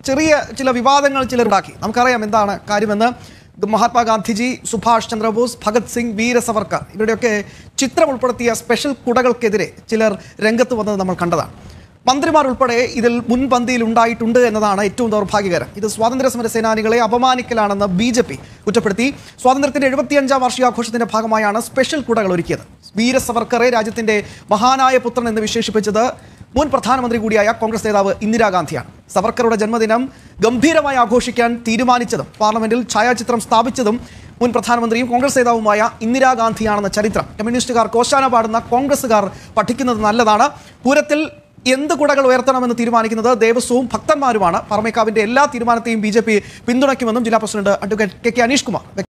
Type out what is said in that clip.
ചെറിയ ചില വിവാദങ്ങൾ ചിലർ ഉണ്ടാക്കി നമുക്കറിയാം എന്താണ് കാര്യമെന്ന് മഹാത്മാഗാന്ധിജി സുഭാഷ് ചന്ദ്രബോസ് ഭഗത് സിംഗ് വീര സവർക്കർ ഇവരുടെയൊക്കെ ചിത്രം ഉൾപ്പെടുത്തിയ സ്പെഷ്യൽ കുടകൾക്കെതിരെ ചിലർ രംഗത്ത് വന്നത് നമ്മൾ കണ്ടതാണ് മന്ത്രിമാർ ഉൾപ്പെടെ ഇതിൽ മുൻപന്തിയിൽ ഉണ്ടായിട്ടുണ്ട് എന്നതാണ് ഏറ്റവും ദൗർഭാഗ്യകരം ഇത് സ്വാതന്ത്ര്യ സമര സേനാനികളെ അപമാനിക്കലാണെന്ന് ബി ജെ പി കുറ്റപ്പെടുത്തി സ്വാതന്ത്ര്യത്തിന്റെ എഴുപത്തിയഞ്ചാം വാർഷികാഘോഷത്തിന്റെ ഭാഗമായാണ് സ്പെഷ്യൽ കുടകൾ ഒരുക്കിയത് വീര സവർക്കറെ രാജ്യത്തിന്റെ മഹാനായ പുത്രൻ എന്ന് വിശേഷിപ്പിച്ചത് മുൻ പ്രധാനമന്ത്രി കൂടിയായ കോൺഗ്രസ് നേതാവ് ഇന്ദിരാഗാന്ധിയാണ് സവർക്കറുടെ ജന്മദിനം ഗംഭീരമായി ആഘോഷിക്കാൻ തീരുമാനിച്ചതും പാർലമെന്റിൽ ഛായാചിത്രം സ്ഥാപിച്ചതും മുൻ പ്രധാനമന്ത്രിയും കോൺഗ്രസ് നേതാവുമായ ഇന്ദിരാഗാന്ധിയാണെന്ന ചരിത്രം കമ്മ്യൂണിസ്റ്റുകാർ കോശാന പാടുന്ന കോൺഗ്രസുകാർ പഠിക്കുന്നത് നല്ലതാണ് പൂരത്തിൽ എന്ത് കുടകൾ ഉയർത്തണമെന്ന് തീരുമാനിക്കുന്നത് ദേവസ്വവും ഭക്തന്മാരുമാണ് പറമേക്കാവിന്റെ എല്ലാ തീരുമാനത്തെയും ബി ജെ പി പിന്തുണയ്ക്കുമെന്നും ജില്ലാ president advocate K K Aneesh Kumar